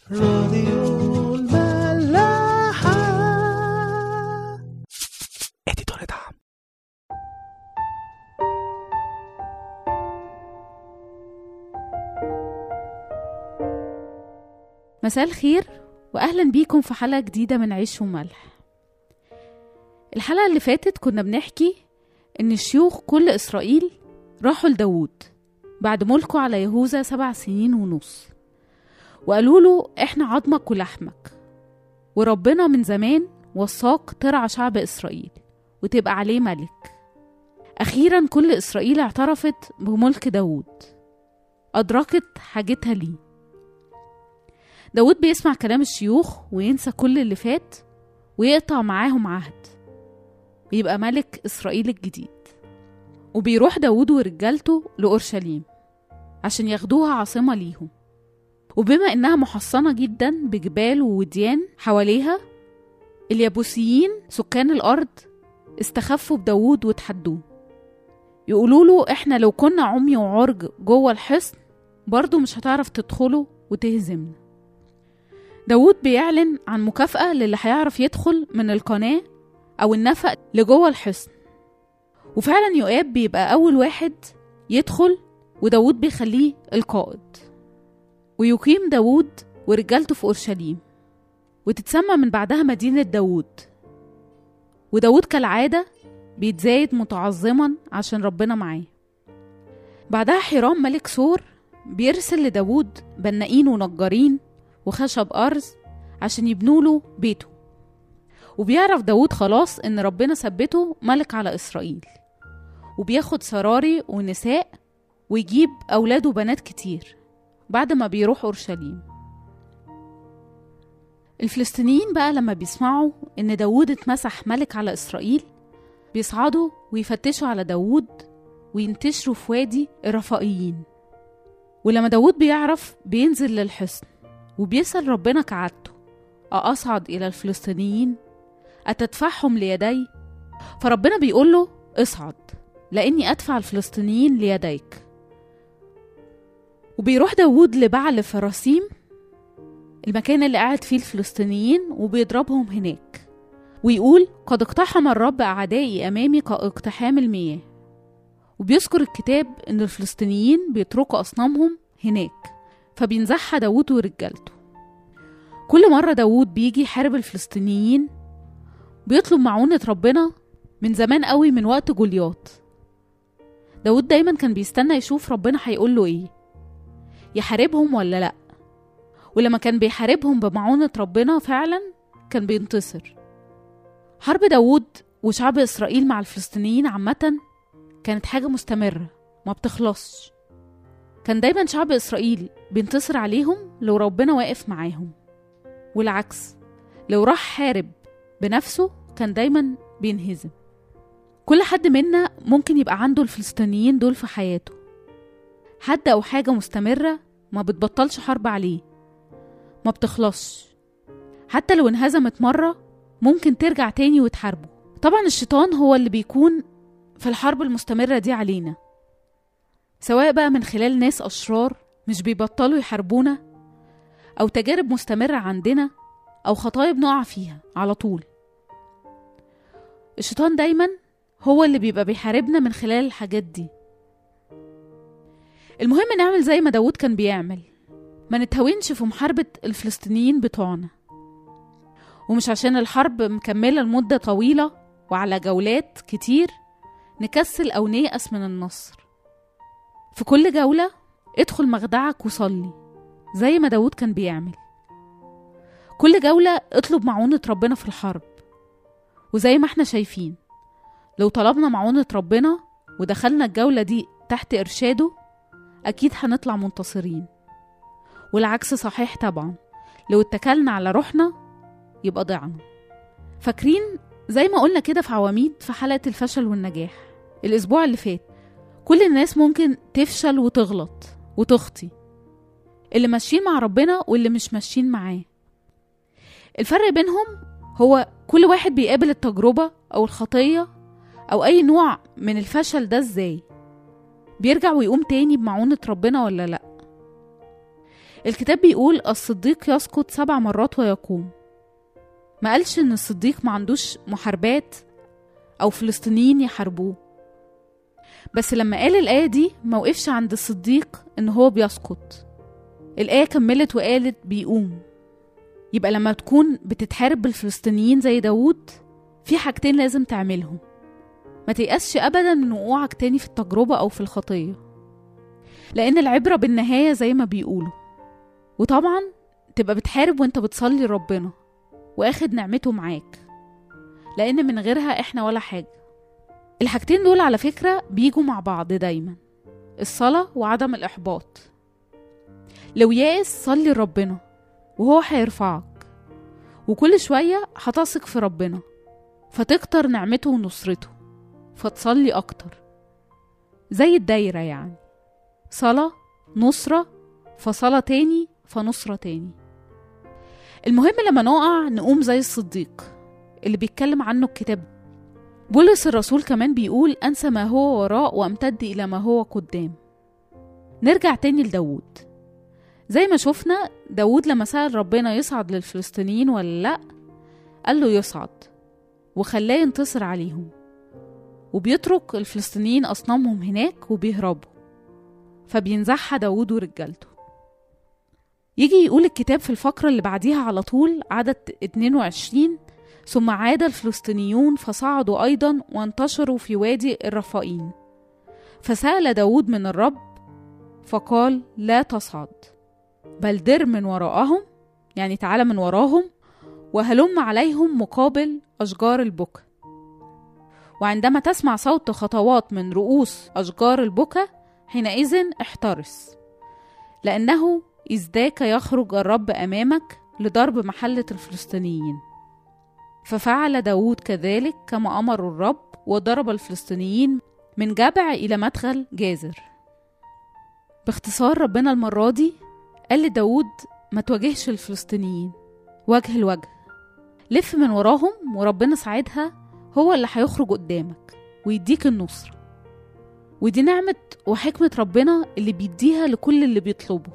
راديو الملاحة اديتور دعم مساء الخير واهلا بيكم في حلقه جديده من عيش وملح الحلقه اللي فاتت كنا بنحكي ان شيوخ كل اسرائيل راحوا لداوود بعد ملكه على يهوذا سبع سنين ونص وقالوا له احنا عظمك ولحمك وربنا من زمان وصاك ترعى شعب اسرائيل وتبقى عليه ملك اخيرا كل اسرائيل اعترفت بملك داوود ادركت حاجتها ليه داود بيسمع كلام الشيوخ وينسى كل اللي فات ويقطع معاهم عهد ويبقى ملك إسرائيل الجديد وبيروح داود ورجالته لأورشليم عشان ياخدوها عاصمة ليهم وبما إنها محصنة جدا بجبال ووديان حواليها اليابوسيين سكان الأرض استخفوا بداود وتحدوه يقولوا له إحنا لو كنا عمي وعرج جوه الحصن برضه مش هتعرف تدخله وتهزمنا داود بيعلن عن مكافأة للي هيعرف يدخل من القناة أو النفق لجوه الحصن وفعلا يؤاب بيبقى أول واحد يدخل وداود بيخليه القائد ويقيم داود ورجالته في أورشليم وتتسمى من بعدها مدينة داود وداود كالعادة بيتزايد متعظما عشان ربنا معاه بعدها حيرام ملك سور بيرسل لداود بنائين ونجارين وخشب أرز عشان يبنوا له بيته وبيعرف داود خلاص إن ربنا ثبته ملك على إسرائيل وبياخد سراري ونساء ويجيب أولاد وبنات كتير بعد ما بيروح أورشليم الفلسطينيين بقى لما بيسمعوا إن داود اتمسح ملك على إسرائيل بيصعدوا ويفتشوا على داود وينتشروا في وادي الرفائيين ولما داود بيعرف بينزل للحصن وبيسأل ربنا كعادته أصعد إلى الفلسطينيين أتدفعهم ليدي فربنا بيقول له اصعد لأني أدفع الفلسطينيين ليديك وبيروح داود لبعل فراسيم المكان اللي قاعد فيه الفلسطينيين وبيضربهم هناك ويقول قد اقتحم الرب أعدائي أمامي كاقتحام المياه وبيذكر الكتاب إن الفلسطينيين بيتركوا أصنامهم هناك فبينزعها داود ورجالته كل مرة داود بيجي يحارب الفلسطينيين بيطلب معونة ربنا من زمان قوي من وقت جولياط داود دايما كان بيستنى يشوف ربنا هيقول له ايه يحاربهم ولا لأ ولما كان بيحاربهم بمعونة ربنا فعلا كان بينتصر حرب داود وشعب إسرائيل مع الفلسطينيين عامة كانت حاجة مستمرة ما بتخلصش كان دايما شعب إسرائيل بينتصر عليهم لو ربنا واقف معاهم والعكس لو راح حارب بنفسه كان دايما بينهزم كل حد منا ممكن يبقى عنده الفلسطينيين دول في حياته حد أو حاجة مستمرة ما بتبطلش حرب عليه ما بتخلصش حتى لو انهزمت مرة ممكن ترجع تاني وتحاربه طبعا الشيطان هو اللي بيكون في الحرب المستمرة دي علينا سواء بقى من خلال ناس أشرار مش بيبطلوا يحاربونا أو تجارب مستمرة عندنا أو خطايا بنقع فيها على طول الشيطان دايما هو اللي بيبقى بيحاربنا من خلال الحاجات دي المهم نعمل زي ما داود كان بيعمل ما نتهاونش في محاربة الفلسطينيين بتوعنا ومش عشان الحرب مكملة لمدة طويلة وعلى جولات كتير نكسل أو نيأس من النصر في كل جولة ادخل مخدعك وصلي زي ما داود كان بيعمل كل جولة اطلب معونة ربنا في الحرب وزي ما احنا شايفين لو طلبنا معونة ربنا ودخلنا الجولة دي تحت إرشاده أكيد هنطلع منتصرين والعكس صحيح طبعا لو اتكلنا على روحنا يبقى ضعنا فاكرين زي ما قلنا كده في عواميد في حلقة الفشل والنجاح الأسبوع اللي فات كل الناس ممكن تفشل وتغلط وتخطي اللي ماشيين مع ربنا واللي مش ماشيين معاه الفرق بينهم هو كل واحد بيقابل التجربة أو الخطية أو أي نوع من الفشل ده إزاي بيرجع ويقوم تاني بمعونة ربنا ولا لأ الكتاب بيقول الصديق يسقط سبع مرات ويقوم ما قالش ان الصديق ما عندوش محاربات او فلسطينيين يحاربوه بس لما قال الآية دي ما وقفش عند الصديق ان هو بيسقط الآية كملت وقالت بيقوم يبقى لما تكون بتتحارب بالفلسطينيين زي داوود في حاجتين لازم تعملهم ما تيأسش أبدا من وقوعك تاني في التجربة أو في الخطية لأن العبرة بالنهاية زي ما بيقولوا وطبعا تبقى بتحارب وانت بتصلي ربنا واخد نعمته معاك لأن من غيرها احنا ولا حاجة الحاجتين دول على فكرة بيجوا مع بعض دايما الصلاة وعدم الإحباط لو يائس صلي لربنا وهو هيرفعك وكل شوية هتثق في ربنا فتكتر نعمته ونصرته فتصلي أكتر زي الدايرة يعني صلاة نصرة فصلاة تاني فنصرة تاني المهم لما نقع نقوم زي الصديق اللي بيتكلم عنه الكتاب بولس الرسول كمان بيقول أنسى ما هو وراء وأمتد إلى ما هو قدام نرجع تاني لداود زي ما شفنا داود لما سأل ربنا يصعد للفلسطينيين ولا لأ قال له يصعد وخلاه ينتصر عليهم وبيترك الفلسطينيين أصنامهم هناك وبيهربوا فبينزعها داود ورجالته يجي يقول الكتاب في الفقرة اللي بعديها على طول عدد 22 ثم عاد الفلسطينيون فصعدوا أيضا وانتشروا في وادي الرفائين فسأل داود من الرب فقال لا تصعد بل در من وراءهم يعني تعالى من وراهم وهلم عليهم مقابل أشجار البكا وعندما تسمع صوت خطوات من رؤوس أشجار البكا حينئذ احترس لأنه إذ ذاك يخرج الرب أمامك لضرب محلة الفلسطينيين ففعل داود كذلك كما أمر الرب وضرب الفلسطينيين من جبع إلى مدخل جازر باختصار ربنا المرة دي قال لداود ما تواجهش الفلسطينيين وجه لوجه لف من وراهم وربنا ساعتها هو اللي هيخرج قدامك ويديك النصرة ودي نعمة وحكمة ربنا اللي بيديها لكل اللي بيطلبه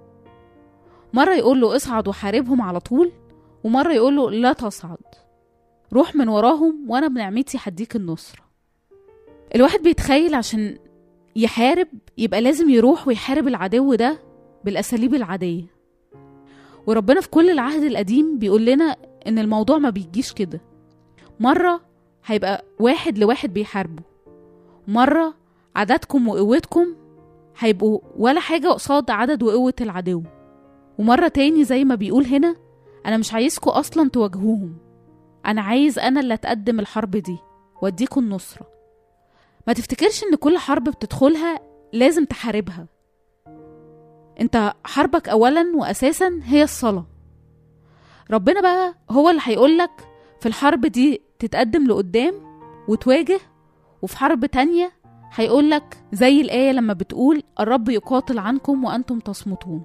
مرة يقول له اصعد وحاربهم على طول ومرة يقول له لا تصعد روح من وراهم وانا بنعمتي هديك النصرة الواحد بيتخيل عشان يحارب يبقى لازم يروح ويحارب العدو ده بالأساليب العادية وربنا في كل العهد القديم بيقول لنا إن الموضوع ما بيجيش كده مرة هيبقى واحد لواحد بيحاربه مرة عددكم وقوتكم هيبقوا ولا حاجة قصاد عدد وقوة العدو ومرة تاني زي ما بيقول هنا أنا مش عايزكوا أصلا تواجهوهم أنا عايز أنا اللي أتقدم الحرب دي وأديكوا النصرة ما تفتكرش إن كل حرب بتدخلها لازم تحاربها انت حربك اولا واساسا هي الصلاه ربنا بقى هو اللي هيقولك في الحرب دي تتقدم لقدام وتواجه وفي حرب تانية هيقولك زي الآية لما بتقول الرب يقاتل عنكم وأنتم تصمتون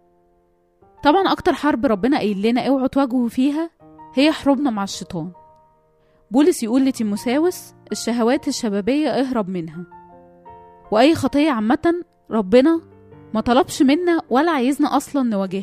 طبعا أكتر حرب ربنا قايل لنا اوعوا تواجهوا فيها هي حروبنا مع الشيطان بولس يقول لتيموساوس الشهوات الشبابية اهرب منها وأي خطية عامة ربنا ما طلبش منا ولا عايزنا اصلا نواجهها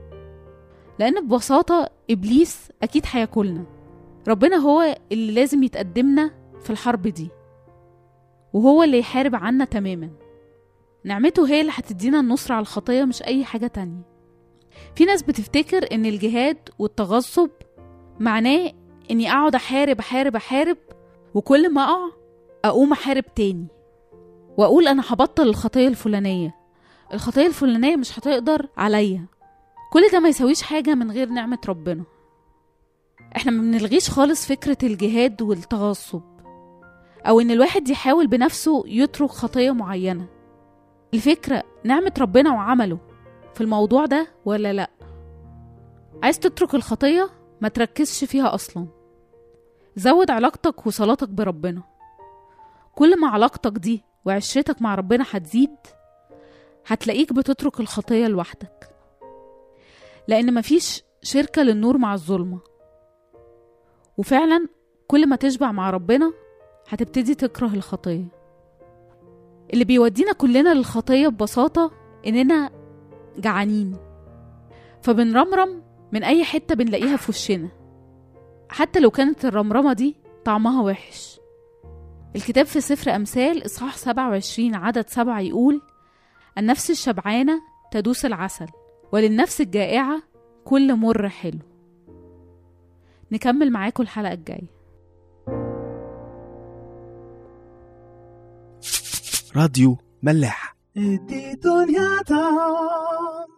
لان ببساطه ابليس اكيد هياكلنا ربنا هو اللي لازم يتقدمنا في الحرب دي وهو اللي يحارب عنا تماما نعمته هي اللي هتدينا النصر على الخطيه مش اي حاجه تانية في ناس بتفتكر ان الجهاد والتغصب معناه اني اقعد احارب احارب احارب وكل ما اقع اقوم احارب تاني واقول انا هبطل الخطيه الفلانيه الخطية الفلانية مش هتقدر عليا كل ده ما يسويش حاجة من غير نعمة ربنا احنا ما بنلغيش خالص فكرة الجهاد والتغصب او ان الواحد يحاول بنفسه يترك خطية معينة الفكرة نعمة ربنا وعمله في الموضوع ده ولا لا عايز تترك الخطية ما تركزش فيها اصلا زود علاقتك وصلاتك بربنا كل ما علاقتك دي وعشرتك مع ربنا هتزيد هتلاقيك بتترك الخطية لوحدك لأن مفيش شركة للنور مع الظلمة وفعلا كل ما تشبع مع ربنا هتبتدي تكره الخطية اللي بيودينا كلنا للخطية ببساطة إننا جعانين فبنرمرم من أي حتة بنلاقيها في وشنا حتى لو كانت الرمرمة دي طعمها وحش الكتاب في سفر أمثال إصحاح 27 عدد سبعة يقول النفس الشبعانة تدوس العسل وللنفس الجائعة كل مر حلو نكمل معاكم الحلقة الجاية راديو ملاح ادي دنيا طعم